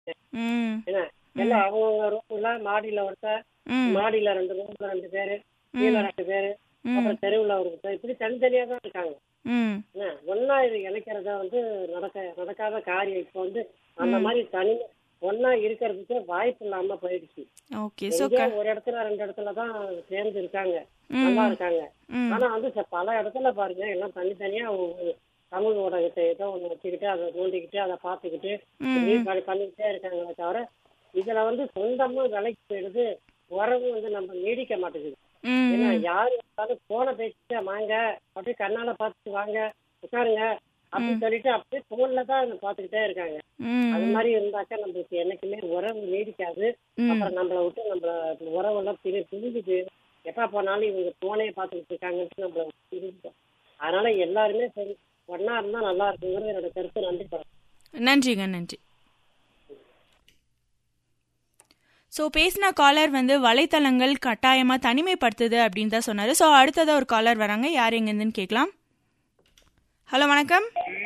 ம் என்ன எல்லாம் அவங்க ரூம்ல மாடியில ஒருத்தர் ம் மாடியில ரெண்டு ரூம்ல ரெண்டு பேரு கீழே ரெண்டு பேரு அப்புறம் தெருவுல ஒரு ஒருத்தர் இப்படி தனித்தனியா தான் இருக்காங்க ம் என்ன ஒன்னா இது இணைக்கிறத வந்து நடக்க நடக்காத காரியம் இப்போ வந்து அந்த மாதிரி தனி ஒன்னா இருக்கிறதுக்கு வாய்ப்பு இல்லாம போயிடுச்சு ஓகே ஸோ எங்கேயோ ஒரு இடத்துல ரெண்டு இடத்துல தான் சேர்ந்து இருக்காங்க நல்லா இருக்காங்க ம் ஆனா வந்து ச- பல இடத்துல பாருங்க எல்லாம் தனித்தனியா ஒரு சமூக ஊடகத்தை ஏதோ ஒண்ணு வச்சுக்கிட்டு அதை நோண்டிக்கிட்டு அதை பார்த்துக்கிட்டு இப்படி பண்ணி- பண்ணிக்கிட்டே இருக்காங்களே தவிர இதுல வந்து சொந்தமா விலைக்கு போயிடுது உறவு வந்து நம்ம நீடிக்க மாட்டேங்குது ம் ஏன்னா யாரு இருந்தாலும் போன பேசிட்டு வாங்க அப்படியே கண்ணால பார்த்துட்டு வாங்க உட்காருங்க அப்படின்னு சொல்லிட்டு அப்படியே போன்ல தான் பார்த்துக்கிட்டே இருக்காங்க ம் அது மாதிரி இருந்தாக்கா நம்மளுக்கு என்னைக்குமே உறவு நீடிக்காது அப்புறம் நம்மளை விட்டு நம்மள உறவெல்லாம் பிரி பிரிஞ்சுது எப்ப போனாலும் இவங்க போனே பார்த்துக்கிட்டு இருக்காங்கன்ட்டு நம்மள பிரிஞ்சுட்டோம் அதனால எல்லாருமே சரி ஒன்னா இருந்தா நல்லா இருக்குங்கிறது என்னோட கருத்து நன்றி படம் நன்றிங்க நன்றி ஸோ பேசின காலர் வந்து வலைத்தளங்கள் கட்டாயமாக தனிமைப்படுத்துது அப்படின்னு தான் சொன்னார் ஸோ அடுத்ததாக ஒரு காலர் வராங்க யார் எங்கேருந்துன்னு கேட்கலாம் ஹலோ வணக்கம்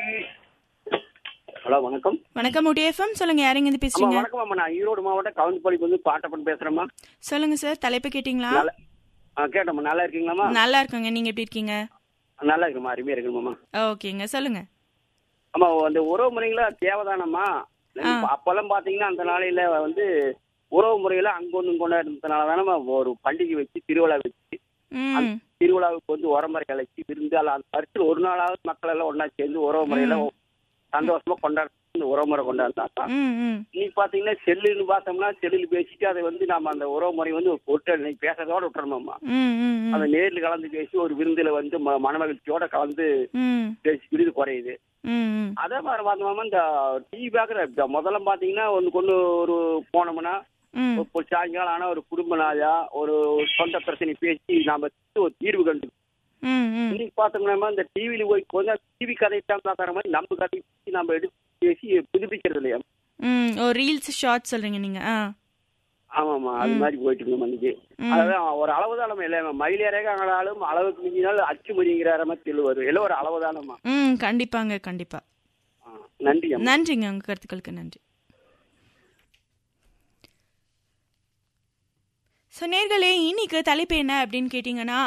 ஹலோ வணக்கம் வணக்கம் உடிஎஃப்எம் சொல்லுங்க யார் எங்கேருந்து அம்மா பேசுறீங்க வணக்கம் அம்மா நான் ஈரோடு மாவட்டம் கவுந்தப்பாடிக்கு வந்து பாட்டப்பன் பேசுறேம்மா சொல்லுங்க சார் தலைப்பு கேட்டிங்களா நல்லா ஆ கேட்டம்மா நல்லா இருக்கீங்களாம்மா நல்லா இருக்கோங்க நீங்க எப்படி இருக்கீங்க நல்லா இருக்குமா அருமையா இருக்குமாம்மா ஓகேங்க சொல்லுங்க அம்மா அந்த உறவு முறைகளா தேவைதானம்மா இப்ப அப்பெல்லாம் பாத்தீங்கன்னா அந்த நாளையில வந்து உறவு முறையில அங்கொன்னு கொண்டாடுறதுனால தானே ஒரு பண்டிகை வச்சு திருவிழா வச்சு ம் திருவிழாவுக்கு வந்து உரமுறை அழைச்சி விருந்து அல்ல அந்த வருஷத்துல ஒரு நாளாவது மக்கள் எல்லாம் ஒண்ணா சேர்ந்து உறவு முறையில சந்தோஷமா கொண்டாடுறது இந்த உறவுமுறை கொண்டாடுறாங்க ம் ம் இன்னைக்கு பாத்தீங்கன்னா செல்லுன்னு பார்த்தோம்னா செல்லுல பேசிட்டு அதை வந்து நம்ம அந்த உறவு முறை வந்து ஒரு இன்னைக்கு பேசுறதோட விட்டுறோம்மா ம் ம் ம் அதை நேர்ல கலந்து பேசி ஒரு விருந்துல வந்து ம- மனமகிழ்ச்சியோட கலந்து ம் பேசி விருது குறையுது ம் ம் அதே மாதிரி பார்த்தோம்னா இந்த டிவி பார்க்குற முதல்ல பாத்தீங்கன்னா ஒன்று கொண்டு ஒரு போனோம்னா ம் ஒரு சாயங்காலம் ஆனா ஒரு குடும்ப நாளா ஒரு சொந்த பிரச்சனை பேசி நாம ஒரு தீர்வு கண்டு ம் ம் இன்னைக்கு பார்த்தோம்னா இந்த டிவியில போய் கொஞ்சம் டிவி கதை தான் பார்க்குற மாதிரி நம்ம கதை பத்தி நம்ம எடுத்து பேசி புதுப்பிக்கிறது இல்லையா ம் ஓ ரீல்ஸ் ஷார்ட் சொல்றீங்க நீங்க ஆ ஆமாமா அது மாதிரி போயிட்டு இருந்தோம் அன்னைக்கு அதான் ஒரு அளவுதானமா இல்லை மயிலேறக ஆனாலும் அளவுக்கு மிஞ்சினால் அச்சு மொழிங்கிற மாதிரி தெளிவாரு எல்லாம் ஒரு அளவுதானமா ம் கண்டிப்பாங்க கண்டிப்பா ஆ, நன்றி அம்மா நன்றிங்க உங்க கருத்துக்களுக்கு நன்றி ஸோ நேர்களே இன்னைக்கு தலைப்பு என்ன அப்படின்னு கேட்டிங்கன்னா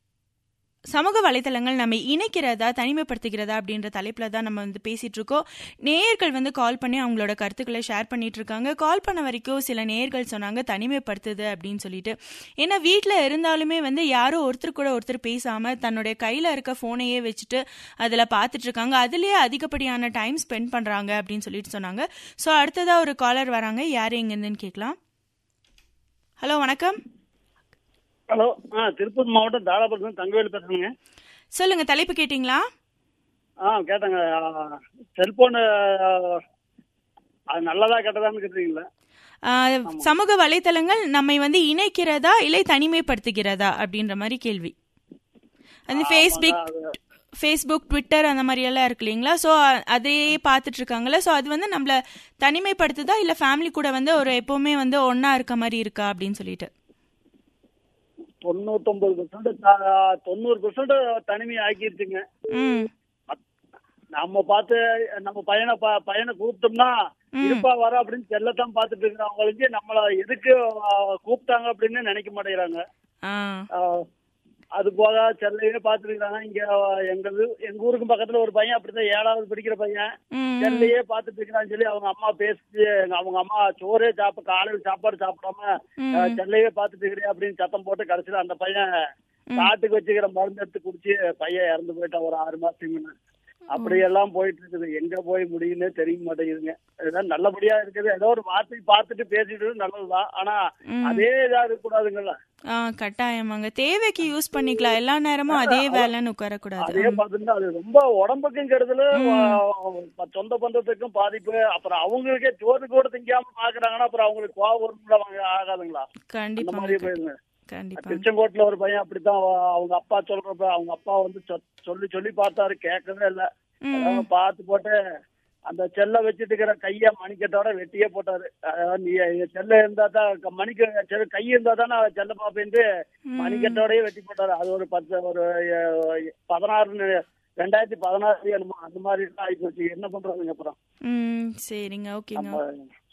சமூக வலைத்தளங்கள் நம்ம இணைக்கிறதா தனிமைப்படுத்துகிறதா அப்படின்ற தலைப்பில் தான் நம்ம வந்து பேசிட்டு இருக்கோம் நேயர்கள் வந்து கால் பண்ணி அவங்களோட கருத்துக்களை ஷேர் பண்ணிட்டு இருக்காங்க கால் பண்ண வரைக்கும் சில நேயர்கள் சொன்னாங்க தனிமைப்படுத்துது அப்படின்னு சொல்லிட்டு ஏன்னா வீட்டில் இருந்தாலுமே வந்து யாரோ ஒருத்தர் கூட ஒருத்தர் பேசாம தன்னுடைய கையில் இருக்க ஃபோனையே வச்சுட்டு அதில் பார்த்துட்டு இருக்காங்க அதுலேயே அதிகப்படியான டைம் ஸ்பெண்ட் பண்ணுறாங்க அப்படின்னு சொல்லிட்டு சொன்னாங்க ஸோ அடுத்ததாக ஒரு காலர் வராங்க யார் எங்கேருந்துன்னு கேட்கலாம் ஹலோ வணக்கம் ஹலோ ஆ திருப்பூர் மாவட்டம் தாராபுரத்துல தங்கவேலு பேசுறேங்க சொல்லுங்க தலைப்பு கேட்டிங்களா ஆ கேட்டேங்க செல்போனு அது நல்லதா கெட்டதான்னு கேட்டீங்களா ஆஹ், சமூக வலைத்தளங்கள் நம்மை வந்து இணைக்கிறதா இல்லை தனிமைப்படுத்துகிறதா அப்படின்ற மாதிரி கேள்வி அந்த ஃபேஸ்புக் ஃபேஸ்புக் ட்விட்டர் அந்த மாதிரி எல்லாம் இருக்கு இல்லைங்களா ஸோ அதையே பார்த்துட்டு இருக்காங்களா ஸோ அது வந்து நம்மள தனிமைப்படுத்துதா இல்லை ஃபேமிலி கூட வந்து ஒரு எப்பவுமே வந்து ஒண்ணா இருக்க மாதிரி இருக்கா அப்படின்னு சொல்லிட்டு தொண்ணூத்தொன்பது பெர்சன்ட் தொண்ணூறு பெர்சன்ட் தனிமை ஆக்கிருச்சுங்க ம் நம்ம பார்த்து நம்ம பையனை பா- பையனை கூப்பிட்டோம்னா இருப்பா வர அப்படின்னு செல்லத்தான் பார்த்துட்டு இருக்கிறவங்களுக்கு நம்மள எதுக்கு ஆ, கூப்பிட்டாங்க அப்படின்னு நினைக்க மாட்டேங்கிறாங்க ஆ ஆ, அது போக செல்லையே பார்த்துருக்காங்க இங்க எங்க ஊ- எங்க ஊருக்கு பக்கத்துல ஒரு பையன் அப்படிதான் ஏழாவது படிக்கிற பையன் ம் செல்லையே பார்த்துட்டு இருக்கிறான்னு சொல்லி அவங்க அம்மா பேசி அவங்க அம்மா சோறே சாப்பிட காலையில் சாப்பாடு சாப்பிடாம அஹ், செல்லையே பார்த்துட்டு இருக்கிறேன் அப்படின்னு சத்தம் போட்டு கடைசியில அந்த பையன் காட்டுக்கு வச்சுக்கிற மருந்து எடுத்து குடிச்சு பையன் இறந்து போயிட்டான் ஒரு ஆறு மாசத்துக்கு முன்ன அப்படி எல்லாம் போயிட்டு இருக்குது எங்க போய் முடியும்னே தெரிய மாட்டேங்குதுங்க இதுதான் நல்லபடியா இருக்குது ஏதோ ஒரு வார்த்தை பார்த்துட்டு பேசிட்டு நல்லதுதான் ஆனா அதே இதா இருக்கக்கூடாதுங்கல்ல ஆ கட்டாயமாங்க தேவைக்கு யூஸ் பண்ணிக்கலாம் எல்லா நேரமும் அதே வேலைன்னு உட்காரக்கூடாது அதே பார்த்தீங்கன்னா அது ரொம்ப உடம்புக்கும் கெடுதல் வ- சொந்த பந்தத்துக்கும் பாதிப்பு அப்புறம் அவங்களுக்கே சோறு கூட திங்காம பாக்குறாங்கன்னா அப்புறம் அவங்களுக்கு கோவம் வரும்ல அவங்க ஆகாதுங்களா அந்த கண்டிப்பாங்க மாதிரி போயிருங்க கண்டிப்பா திருச்செங்கோட்டுல ஒரு பையன் அப்படித்தான் அவ- அவங்க அப்பா சொல்றப்ப அவங்க அப்பா வந்து சொ- சொல்லி சொல்லி பார்த்தாரு கேட்கவே இல்ல அதாவது பார்த்து போட்டு அந்த செல்ல வச்சுட்டு இருக்கிற கைய மணிக்கட்டோட வெட்டியே போட்டாரு அதாவது நீ செல்ல இருந்தா தான் க- மணிக்க செல்ல கை இருந்தா தானே செல்ல பாப்பேன்ட்டு மணிக்கட்டோடயே வெட்டி போட்டாரு அது ஒரு பத்து ஒரு அஹ், பதினாறு ரெண்டாயிரத்தி பதினாறு என்னமோ அந்த மாதிரி ஆகி போச்சு என்ன பண்றதுங்க அப்புறம் ம் சரிங்க ஓகேங்க நம்ம